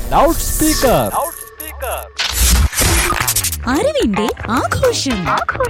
loud speaker അറിവിന്റെ ആഘോഷം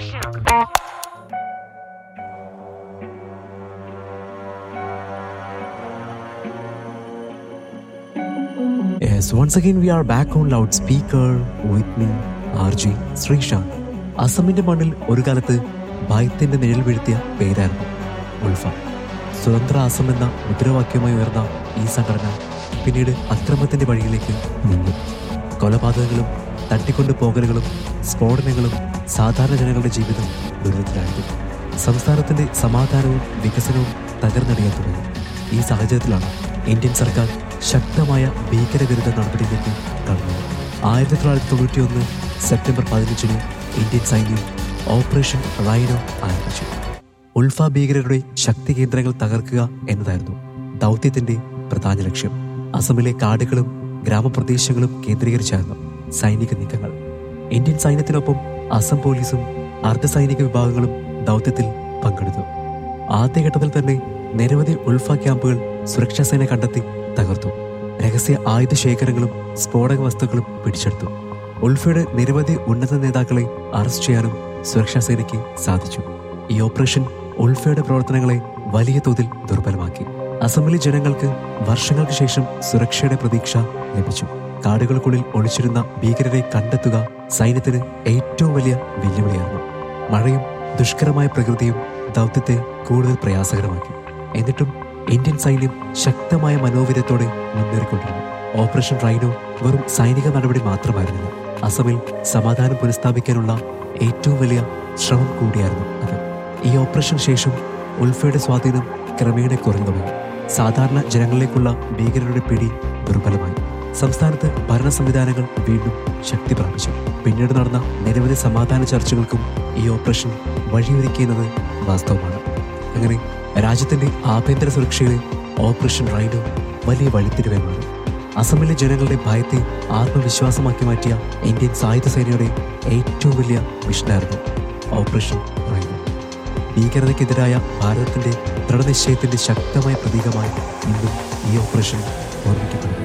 Yes, once again we are back on loudspeaker with me, RJ Sreesanth അസമിന്റെ മണ്ണിൽ ഒരു കാലത്ത് ഭയത്തിന്റെ നിഴൽ വീഴ്ത്തിയ പേരായിരുന്നു ഉൾഫ സ്വതന്ത്ര അസം എന്ന മുദ്രാവാക്യമായി ഉയർന്ന ഈ സംഘടന പിന്നീട് അക്രമത്തിന്റെ വഴിയിലേക്ക് നീങ്ങി കൊലപാതകങ്ങളും തട്ടിക്കൊണ്ടു പോകലുകളും സ്ഫോടനങ്ങളും സാധാരണ ജനങ്ങളുടെ ജീവിതം ദുരിതത്തിലായിരുന്നു സംസ്ഥാനത്തിന്റെ സമാധാനവും വികസനവും തകർന്നടിയാൻ തുടങ്ങി ഈ സാഹചര്യത്തിലാണ് ഇന്ത്യൻ സർക്കാർ ശക്തമായ ഭീകരവിരുദ്ധ നടപടിയിലേക്ക് കടന്നത് ആയിരത്തി തൊള്ളായിരത്തി തൊണ്ണൂറ്റി ഒന്ന് സെപ്റ്റംബർ പതിനഞ്ചിന് ഇന്ത്യൻ സൈന്യം ഓപ്പറേഷൻ റൈനോ ആരംഭിച്ചു ഉൾഫ ഭീകരരുടെ ശക്തി കേന്ദ്രങ്ങൾ തകർക്കുക എന്നതായിരുന്നു ദൗത്യത്തിന്റെ പ്രധാന ലക്ഷ്യം അസമിലെ കാടുകളും ഗ്രാമപ്രദേശങ്ങളും കേന്ദ്രീകരിച്ചായിരുന്നു സൈനിക നീക്കങ്ങൾ ഇന്ത്യൻ സൈന്യത്തിനൊപ്പം അസം പോലീസും അർദ്ധസൈനിക വിഭാഗങ്ങളും ദൗത്യത്തിൽ പങ്കെടുത്തു ആദ്യഘട്ടത്തിൽ തന്നെ നിരവധി ഉൾഫ ക്യാമ്പുകൾ സുരക്ഷാ സേന കണ്ടെത്തി തകർത്തു രഹസ്യ ആയുധ ശേഖരങ്ങളും സ്ഫോടക വസ്തുക്കളും പിടിച്ചെടുത്തു ഉൾഫയുടെ നിരവധി ഉന്നത നേതാക്കളെ അറസ്റ്റ് ചെയ്യാനും സുരക്ഷാ സേനയ്ക്ക് സാധിച്ചു ഈ ഓപ്പറേഷൻ ഉൾഫയുടെ പ്രവർത്തനങ്ങളെ വലിയ തോതിൽ ദുർബലമാക്കി അസംബ്ലി ജനങ്ങൾക്ക് വർഷങ്ങൾക്ക് ശേഷം സുരക്ഷയുടെ പ്രതീക്ഷ ലഭിച്ചു കാടുകൾക്കുള്ളിൽ ഒളിച്ചിരുന്ന ഭീകരരെ കണ്ടെത്തുക സൈന്യത്തിന് ഏറ്റവും വലിയ വെല്ലുവിളിയായിരുന്നു മഴയും ദുഷ്കരമായ പ്രകൃതിയും ദൗത്യത്തെ കൂടുതൽ പ്രയാസകരമാക്കി എന്നിട്ടും ഇന്ത്യൻ സൈന്യം ശക്തമായ മനോവീര്യത്തോടെ മുന്നേറിക്കൊണ്ടിരുന്നു ഓപ്പറേഷൻ റൈനോ വെറും സൈനിക നടപടി മാത്രമായിരുന്നില്ല അസമിൽ സമാധാനം പുനഃസ്ഥാപിക്കാനുള്ള ഏറ്റവും വലിയ ശ്രമം കൂടിയായിരുന്നു അത് ഈ ഓപ്പറേഷൻ ശേഷം ഉൾഫയുടെ സ്വാധീനം ക്രമേണ കുറഞ്ഞു തുടങ്ങി സാധാരണ ജനങ്ങളിലേക്കുള്ള ഭീകരരുടെ പിടി ദുർബലമായി സംസ്ഥാനത്ത് ഭരണ സംവിധാനങ്ങൾ വീണ്ടും ശക്തി പ്രാപിച്ചു പിന്നീട് നടന്ന നിരവധി സമാധാന ചർച്ചകൾക്കും ഈ ഓപ്പറേഷൻ വഴിയൊരുക്കിയെന്നത് വാസ്തവമാണ് അങ്ങനെ രാജ്യത്തിന്റെ ആഭ്യന്തര സുരക്ഷയിൽ ഓപ്പറേഷൻ റൈഡോ വലിയ വഴിത്തിരിവായി മാറി അസമിലെ ജനങ്ങളുടെ ഭയത്തെ ആത്മവിശ്വാസമാക്കി മാറ്റിയ ഇന്ത്യൻ സായുധ സേനയുടെ ഏറ്റവും വലിയ മിഷനായിരുന്നു ഓപ്പറേഷൻ റൈഡോ ഭീകരതയ്ക്കെതിരായ ഭാരതത്തിന്റെ ദൃഢനിശ്ചയത്തിന്റെ ശക്തമായ പ്രതീകമായി ഇന്നും ഈ ഓപ്പറേഷൻ ഓർമ്മിക്കപ്പെടുന്നു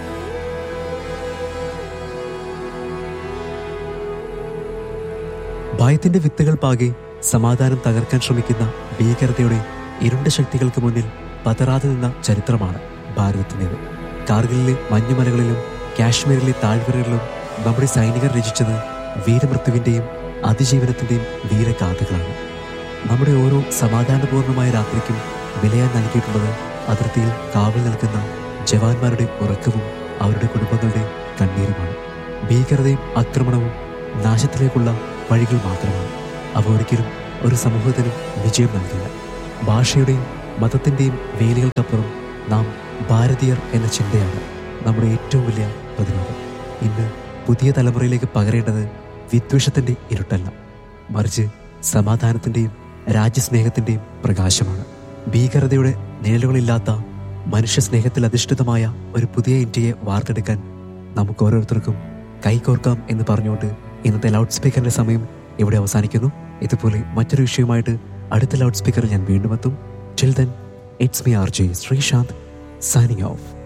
ഭയത്തിന്റെ വിത്തുകൾ പാകി സമാധാനം തകർക്കാൻ ശ്രമിക്കുന്ന ഭീകരതയുടെ ഇരുണ്ട ശക്തികൾക്ക് മുന്നിൽ പതറാതെ നിന്ന ചരിത്രമാണ് ഭാരതത്തിൻ്റെത് കാർഗിലിലെ മഞ്ഞുമലകളിലും കാശ്മീരിലെ താഴ്വരകളിലും നമ്മുടെ സൈനികർ രചിച്ചത് വീരമൃത്യുവിന്റെയും അതിജീവനത്തിന്റെയും വീരഗാഥകളാണ് നമ്മുടെ ഓരോ സമാധാനപൂർണമായ രാത്രിക്കും വിലയാൻ നൽകിയിട്ടുള്ളത് അതിർത്തിയിൽ കാവൽ നിൽക്കുന്ന ജവാന്മാരുടെ ഉറക്കവും അവരുടെ കുടുംബങ്ങളുടെ കണ്ണീരുമാണ് ഭീകരതയും ആക്രമണവും നാശത്തിലേക്കുള്ള വഴികൾ മാത്രമാണ് അവ ഒരിക്കലും ഒരു സമൂഹത്തിനും വിജയം നൽകില്ല ഭാഷയുടെയും മതത്തിന്റെയും വേലികൾക്കപ്പുറം നാം ഭാരതീയർ എന്ന ചിന്തയാണ് നമ്മുടെ ഏറ്റവും വലിയ പ്രതിരോധം ഇന്ന് പുതിയ തലമുറയിലേക്ക് പകരേണ്ടത് വിദ്വേഷത്തിന്റെ ഇരുട്ടല്ല മറിച്ച് സമാധാനത്തിന്റെയും രാജ്യസ്നേഹത്തിന്റെയും പ്രകാശമാണ് ഭീകരതയുടെ നിഴലുകളില്ലാത്ത മനുഷ്യസ്നേഹത്തിൽ അധിഷ്ഠിതമായ ഒരു പുതിയ ഇന്ത്യയെ വാർത്തെടുക്കാൻ നമുക്ക് ഓരോരുത്തർക്കും കൈകോർക്കാം എന്ന് പറഞ്ഞുകൊണ്ട് ഇന്നത്തെ ലൗഡ് സ്പീക്കറിന്റെ സമയം ഇവിടെ അവസാനിക്കുന്നു ഇതുപോലെ മറ്റൊരു വിഷയവുമായിട്ട് അടുത്ത ലൗഡ് സ്പീക്കറിൽ ഞാൻ വീണ്ടും എത്തും chill then it's me R J Sreesanth signing of